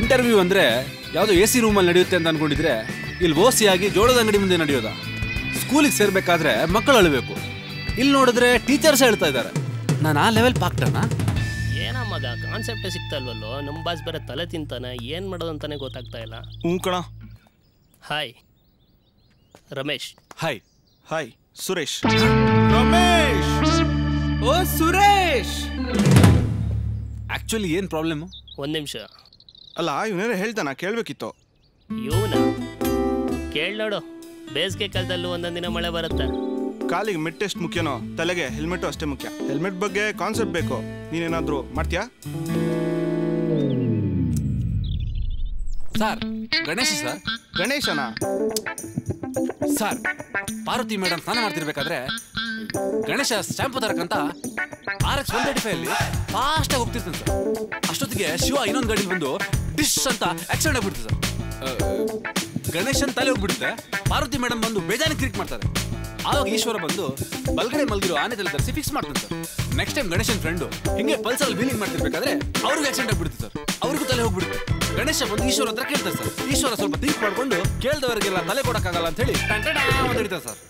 Interview ಅಂದ್ರೆ ಯಾವುದೋ A C ರೂಮಲ್ಲಿ ನಡೆಯುತ್ತೆ ಅಂತ ಅನ್ಕೊಂಡಿದ್ರೆ ಇಲ್ಲಿ ಓಸಿಯಾಗಿ ಜೋಳದ ಅಂಗಡಿ ಮುಂದೆ ನಡೆಯೋದ ಸ್ಕೂಲಿಗೆ ಸೇರ್ಬೇಕಾದ್ರೆ ಮಕ್ಕಳು ಅಳಬೇಕು ಇಲ್ಲಿ ನೋಡಿದ್ರೆ ಟೀಚರ್ಸ್ ಹೇಳ್ತಾ ಇದ್ದಾರೆ ನಾನು ಆ ಲೆವೆಲ್ ಪಾಕ್ಟನಾ ಏನ ಮಗ ಕಾನ್ಸೆಪ್ಟೇ ಸಿಗ್ತಲ್ವಲ್ಲೋ ನಮ್ಮ ಬಾಸ್ ಬೇರೆ ತಲೆ ತಿಂತಾನೆ ಏನು ಮಾಡೋದು ಅಂತಾನೆ ಗೊತ್ತಾಗ್ತಾ ಇಲ್ಲ ಹ್ಞೂ ಕಣ hi Ramesh hi hi Suresh Ramesh ಓ ಸುರೇಶ್ ಆಕ್ಚುಲಿ ಏನ್ ಪ್ರಾಬ್ಲಮ್ ಒಂದು ನಿಮಿಷ ಅಲ್ಲ ಇವನೇನೋ ಹೇಳ್ತಾನ ಕೇಳಬೇಕಿತ್ತು ಇವನ ಕೇಳ್ ನೋಡು ಬೇಸಿಗೆ ಕಾಲದಲ್ಲೂ ಒಂದೊಂದು ದಿನ ಮಳೆ ಬರುತ್ತೆ ಕಾಲಿಗೆ ಮಿಡ್ ಟೆಸ್ಟ್ ಮುಖ್ಯನೋ ತಲೆಗೆ ಹೆಲ್ಮೆಟು ಅಷ್ಟೇ ಮುಖ್ಯ ಹೆಲ್ಮೆಟ್ ಬಗ್ಗೆ ಕಾನ್ಸೆಪ್ಟ್ ಬೇಕು ನೀನೇನಾದರೂ ಮಾಡ್ತೀಯಾ ಸರ್ ಗಣೇಶ ಸರ್ ಗಣೇಶನ ಸರ್ ಪಾರ್ವತಿ ಮೇಡಮ್ ಸ್ನಾನ ಮಾಡ್ತಿರ್ಬೇಕಾದ್ರೆ ಗಣೇಶ ಶಾಂಪು ತರಕಂತ R X one thirty five ಅಲ್ಲಿ ಫಾಸ್ಟ್ ಆಗಿ ಹೋಗ್ತಿರ್ತಾನೆ ಸರ್ ಅಷ್ಟೊತ್ತಿಗೆ ಶಿವ ಇನ್ನೊಂದು ಗಾಡಿ ಬಂದು ಡಿಶ್ ಅಂತ ಆಕ್ಸಿಡೆಂಟ್ ಆಗ್ಬಿಡ್ತು ಸರ್ ಗಣೇಶನ್ ತಲೆ ಹೋಗ್ಬಿಡುತ್ತೆ ಪಾರ್ವತಿ ಮೇಡಮ್ ಬಂದು ಬೇಜಾನಿ ಕ್ರಿಕ್ ಮಾಡ್ತಾರೆ ಆವಾಗ ಈಶ್ವರ ಬಂದು ಬಲ್ಗಡೆ ಮಲ್ಗಿರೋ ಆನೆ ತಲೆ ತರಿಸಿ ಫಿಕ್ಸ್ ಮಾಡ್ತಾನೆ ಸರ್ ನೆಕ್ಸ್ಟ್ ಟೈಮ್ ಗಣೇಶನ್ ಫ್ರೆಂಡು ಹಿಂಗೆ ಪಲ್ಸರ್ ವೀಲಿಂಗ್ ಮಾಡ್ತಿರ್ಬೇಕಾದ್ರೆ ಅವ್ರಿಗೆ ಆಕ್ಸಿಡೆಂಟ್ ಆಗ್ಬಿಡುತ್ತೆ ಸರ್ ಅವ್ರಿಗೂ ತಲೆ ಹೋಗ್ಬಿಡುತ್ತೆ ಗಣೇಶ ಬಂದು ಈಶ್ವರ ಹತ್ರ ಕೇಳ್ತಾರೆ ಸರ್ ಈಶ್ವರ ಸ್ವಲ್ಪ ಥಿಂಕ್ ಮಾಡ್ಕೊಂಡು ಕೇಳ್ದವರಿಗೆಲ್ಲ ತಲೆ ಕೊಡಕ್ಕಾಗಲ್ಲ ಅಂತ ಹೇಳಿ ಹಿಡಿತಾರೆ ಸರ್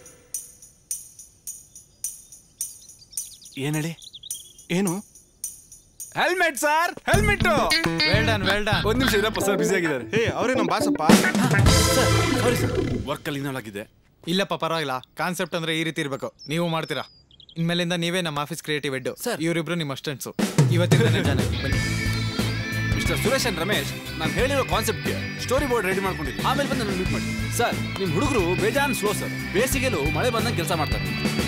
ಏನ್ ಹೇಳಿ ಏನು helmet sir helmet well done well done ಒಂದ್ ನಿಮಿಷ ಇರಪ್ಪ ಸರ್ ಬಿಸಿ ಆಗಿದ್ದಾರೆ ಹೇ ಅವರೇ ನಮ್ಮ ಬಾಸಪ್ಪ ಸರ್ ಸಾರಿ ಸರ್ ವರ್ಕಲ್ಲಿ ಇನ್ನಾಗಿದೆ ಇಲ್ಲಪ್ಪ ಪರವಾಗಿಲ್ಲ ಕಾನ್ಸೆಪ್ಟ್ ಅಂದ್ರೆ ಈ ರೀತಿ ಇರಬೇಕು ನೀವು ಮಾಡ್ತೀರಾ ಇನ್ಮೇಲಿಂದ ನೀವೇ ನಮ್ಮ ಆಫೀಸ್ ಕ್ರಿಯೇಟಿವ್ ಹೆಡ್ Sir. ಇವರಿಬ್ರು ನಿಮ್ಮ ಅಸ್ಟೆಂಟ್ಸು ಇವತ್ತಿಂದ ಜಾನೆ ಬನ್ನಿ ಮಿಸ್ಟರ್ ಸುರೇಶ್ ಅಂಡ್ ರಮೇಶ್ ನಾನು ಹೇಳಿರೋ ಕಾನ್ಸೆಪ್ಟ್ಗೆ ಸ್ಟೋರಿ ಬೋರ್ಡ್ ರೆಡಿ ಮಾಡ್ಕೊಂಡಿದ್ದೀನಿ ಆಮೇಲೆ ಬಂದು ನನ್ನ ಮೀಟ್ ಮಾಡಿ ಸರ್ ನಿಮ್ಮ ಹುಡುಗರು ಬೇಜಾನ್ ಸ್ಲೋ ಸರ್ ಬೇಸಿಗೆಲು ಮಳೆ ಬಂದಂಗೆ ಕೆಲಸ ಮಾಡ್ತಾರೆ